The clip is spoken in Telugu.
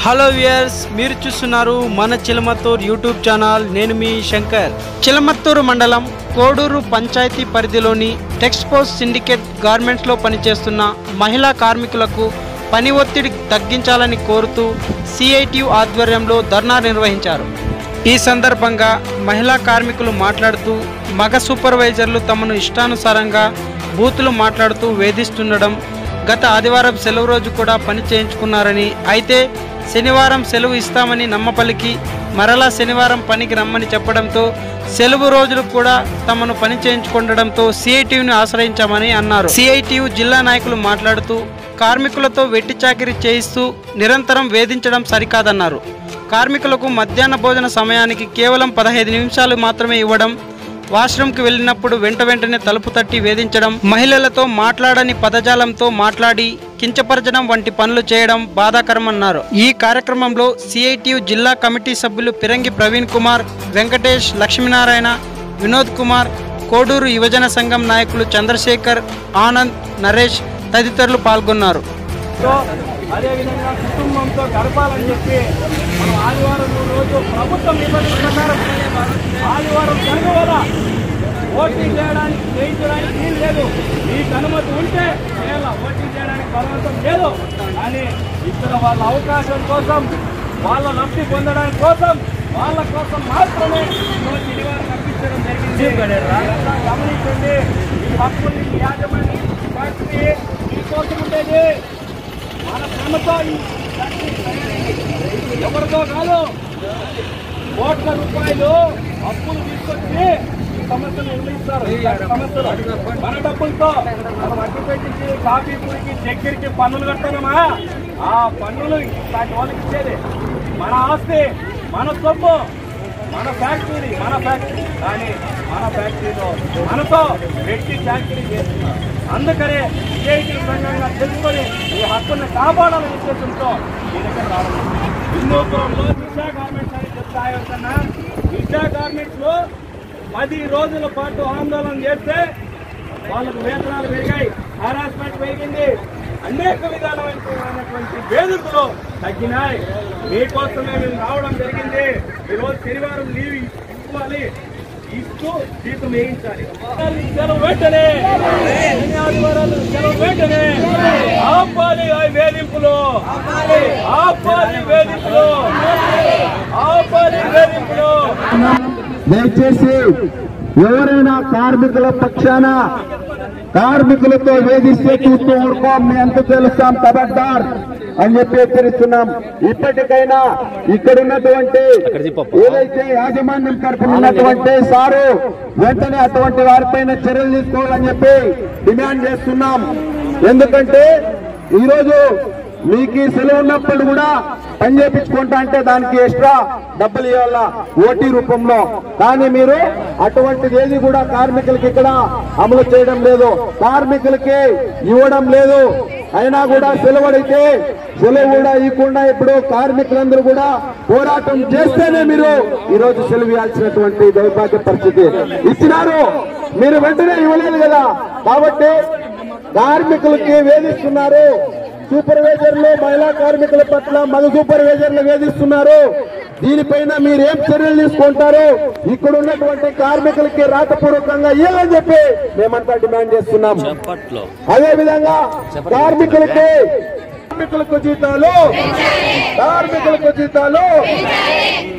హలో వ్యూయర్స్ మీరు చూస్తున్నారు మన చిలమత్తూరు యూట్యూబ్ ఛానల్ నేను మీ శంకర్ చిలమత్తూరు మండలం కోడూరు పంచాయతీ పరిధిలోని టెక్స్పోస్ సిండికేట్ గార్మెంట్స్లో పనిచేస్తున్న మహిళా కార్మికులకు పని ఒత్తిడి తగ్గించాలని కోరుతూ సిఐటియు ఆధ్వర్యంలో ధర్నా నిర్వహించారు ఈ సందర్భంగా మహిళా కార్మికులు మాట్లాడుతూ మగ సూపర్వైజర్లు తమను ఇష్టానుసారంగా బూతులు మాట్లాడుతూ వేధిస్తుండడం గత ఆదివారం సెలవు రోజు కూడా పని చేయించుకున్నారని అయితే శనివారం సెలవు ఇస్తామని నమ్మపలికి మరలా శనివారం పనికి రమ్మని చెప్పడంతో సెలవు రోజులు కూడా తమను పని చేయించుకుండడంతో సిఐటియుని ఆశ్రయించామని అన్నారు సిఐటియు జిల్లా నాయకులు మాట్లాడుతూ కార్మికులతో వెట్టి చాకిరీ చేయిస్తూ నిరంతరం వేధించడం సరికాదన్నారు కార్మికులకు మధ్యాహ్న భోజన సమయానికి కేవలం పదహైదు నిమిషాలు మాత్రమే ఇవ్వడం వాష్రూమ్కి వెళ్ళినప్పుడు వెంట వెంటనే తలుపు తట్టి వేధించడం మహిళలతో మాట్లాడని పదజాలంతో మాట్లాడి కించపరచడం వంటి పనులు చేయడం బాధాకరమన్నారు ఈ కార్యక్రమంలో సిఐటియు జిల్లా కమిటీ సభ్యులు పిరంగి ప్రవీణ్ కుమార్ వెంకటేష్ లక్ష్మీనారాయణ వినోద్ కుమార్ కోడూరు యువజన సంఘం నాయకులు చంద్రశేఖర్ ఆనంద్ నరేష్ తదితరులు పాల్గొన్నారు తో అదేవిధంగా కుటుంబంతో గడపాలని చెప్పి మనం ఆదివారం రోజు ప్రభుత్వం నిబంధనల ప్రకారం ఆదివారం జరగవల ఓటీ చేయడానికి చేయించడానికి వీలు లేదు మీకు అనుమతి ఉంటే చేయాల ఓటీ చేయడానికి బలవంతం లేదు కానీ ఇక్కడ వాళ్ళ అవకాశం కోసం వాళ్ళ లబ్ధి పొందడానికి కోసం వాళ్ళ కోసం మాత్రమే ఈరోజు శనివారం కల్పించడం జరిగింది ఇదంతా గమనించండి ఈ హక్కుల్ని ఈ యాజమాన్యం ఈ ఫ్యాక్టరీ మీకోసం ఉండేది మన శ్రమతో ఈ ఫ్యాక్టరీ తయారైంది. ఎవరితో కాదు కోట్ల రూపాయలు అప్పులు తీసుకొచ్చి ఈ సమస్యలు నిర్ణయిస్తారు ఈ సమస్యలు మన డబ్బులతో మనం అడ్డు పెట్టించి కాఫీ పూరికి చక్కెరకి పన్నులు కడతామా ఆ పన్నులు ఇలాంటి వాళ్ళకి ఇచ్చేది మన ఆస్తి మన సొమ్ము మన ఫ్యాక్టరీ మన ఫ్యాక్టరీ కానీ మన ఫ్యాక్టరీలో మనతో వ్యక్తి ఫ్యాక్టరీ చేస్తున్నారు అందుకనే విజయకి సంఘంగా తెలుసుకొని ఈ హక్కుల్ని కాపాడాలనే ఉద్దేశంతో ఈ దగ్గర రావడం హిందూపురంలో దిశా గార్మెంట్స్ అని చెప్తాయి కన్నా దిశా గార్మెంట్స్ లో పది రోజుల పాటు ఆందోళన చేస్తే వాళ్ళకు వేతనాలు పెరిగాయి హారాస్మెంట్ పెరిగింది అనేక విధాలమైనటువంటి వేదికలు తగ్గినాయి మీకోసమే మేము రావడం జరిగింది ఈరోజు శనివారం లీవ్ ఇవ్వాలి ఇస్తూ జీతం వేయించాలి సెలవు వెంటనే శని ఆదివారాలు సెలవు వెంటనే ఆపాలి ఆ వేధింపులు ఆపాలి వేధింపులు ఆపాలి వేధింపులు దయచేసి ఎవరైనా కార్మికుల పక్షాన కార్మికులతో వేధిస్తే చూస్తూ ఊరుకోం మీ ఎంత తెలుస్తాం తబడ్డార్ అని చెప్పి హెచ్చరిస్తున్నాం ఇప్పటికైనా ఇక్కడ ఉన్నటువంటి ఏదైతే యాజమాన్యం తరఫున ఉన్నటువంటి సారు వెంటనే అటువంటి వారిపైన చర్యలు తీసుకోవాలని చెప్పి డిమాండ్ చేస్తున్నాం ఎందుకంటే ఈరోజు మీకు ఈ సెలవు ఉన్నప్పుడు కూడా పని చేపించుకుంటా అంటే దానికి ఎక్స్ట్రా డబ్బులు ఇవ్వాలా ఓటీ రూపంలో కానీ మీరు అటువంటిది ఏది కూడా కార్మికులకి ఇక్కడ అమలు చేయడం లేదు కార్మికులకి ఇవ్వడం లేదు అయినా కూడా సెలవు అడిగితే సెలవు కూడా ఇవ్వకుండా ఇప్పుడు కార్మికులందరూ కూడా పోరాటం చేస్తేనే మీరు ఈ రోజు సెలవు ఇవ్వాల్సినటువంటి దౌర్భాగ్య పరిస్థితి ఇచ్చినారు మీరు వెంటనే ఇవ్వలేదు కదా కాబట్టి కార్మికులకి వేధిస్తున్నారు సూపర్వైజర్లు మహిళా కార్మికుల పట్ల మగ సూపర్వైజర్లు వేధిస్తున్నారు దీనిపైన మీరు ఏం చర్యలు తీసుకుంటారు ఇక్కడ ఉన్నటువంటి కార్మికులకి రాతపూర్వకంగా ఇవ్వాలని చెప్పి మేమంతా డిమాండ్ చేస్తున్నాం అదే విధంగా కార్మికులకి కార్మికులకు జీతాలు కార్మికులకు జీతాలు